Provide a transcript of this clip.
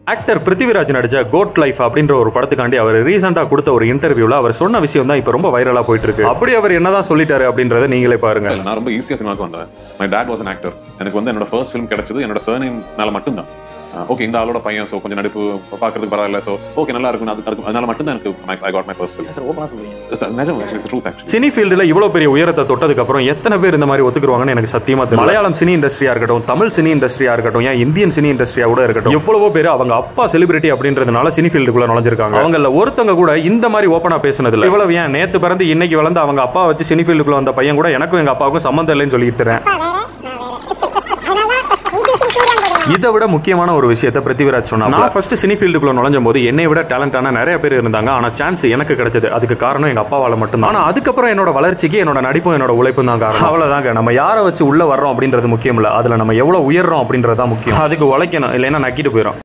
actor Prithviraj நடிச்ச code life அப்படின்ற ஒரு படத்துக்காண்டி அவர் ரீசெண்டா கொடுத்த ஒரு இன்டர்வியூல அவர் சொன்ன விஷயம் தான் இப்ப ரொம்ப வைரலா போயிட்டு இருக்கு அப்படி அவர் என்னதான் சொல்லிட்டாரு அப்படின்றத நீங்களே பாருங்க இல்ல, நான் ரொம்ப ஈஸியா சினிமாக்கு வந்தேன் my dad was an actor எனக்கு வந்து என்னோட ஃபர்ஸ்ட் ஃபிலிம் கிடைச்சது என்னோட சர்நேம்னால மட்டும்தான் ஓகே இந்த ஆளோட பையன் ஸோ கொஞ்சம் நடிப்பு பார்க்கறதுக்கு பரவாயில்ல ஸோ ஓகே நல்லா இருக்கும் அது அதுக்கு- அதனால மட்டும் தான் எனக்கு I got my first film sir ஓப்பனாக சொல்றீங்க நிஜம் இட்ஸ் ட்ரூத் ஆக்சுவலி சினி ஃபீல்டுல இவ்வளவு பெரிய உயரத்தை தொட்டதுக்கு அப்புறம் எத்தனை பேர் இந்த மாதிரி ஒத்துக்குருவாங்கன்னு எனக்கு சத்தியமா தெரியல மலையாளம் சினி இண்டஸ்ட்ரியா இருக்கட்டும் தமிழ் சினி இண்டஸ்ட்ரியா இருக்கட்டும் ஏன் இந்தியன் சினி இண்டஸ்ட்ரியா கூட இருக்கட்டும் எவ்வளவோ பேர் அவங்க அப்பா செலிபிரிட்டி அப்படின்றதுனால சினி ஃபீல்டுக்குள்ள நுழைஞ்சிருக்காங்க அவங்கள ஒருத்தங்க கூட இந்த மாதிரி ஓப்பனா பேசுனது இல்ல இவ்வளவு ஏன் நேத்து பிறந்து இன்னைக்கு வளர்ந்து அவங்க அப்பா வச்சு சினி ஃபீல்டுக்குள்ள வந்த பையன் கூட எனக்கும் எங்க அப்பாவுக்கும் சம்மந்தம் இல்லைன்னு சொல்லிட்டு தரேன் இதை விட முக்கியமான ஒரு விஷயத்தை பிருத்திவிராஜ் சொன்னா நான் ஃபர்ஸ்ட் சினி ஃபீல்டுக்குள்ள நுழைஞ்சும் போது என்னை விட டேலண்டான நிறைய பேர் இருந்தாங்க ஆனா சான்ஸ் எனக்கு கிடைச்சது அதுக்கு காரணம் எங்க அப்பாவால மட்டும்தான் ஆனா அதுக்கப்புறம் என்னோட வளர்ச்சிக்கு என்னோட நடிப்பும் என்னோட உழைப்பும் தான் காரணம் அவ்வளவுதாங்க நம்ம யாரை வச்சு உள்ள வர்றோம் அப்படின்றது முக்கியம் இல்ல அதுல நம்ம எவ்வளவு உயர்றோம் அப்படின்றது தான் முக்கியம் அதுக்கு உழைக்கணும் இல்லைன்னா நக்கிட்டு போயிடும்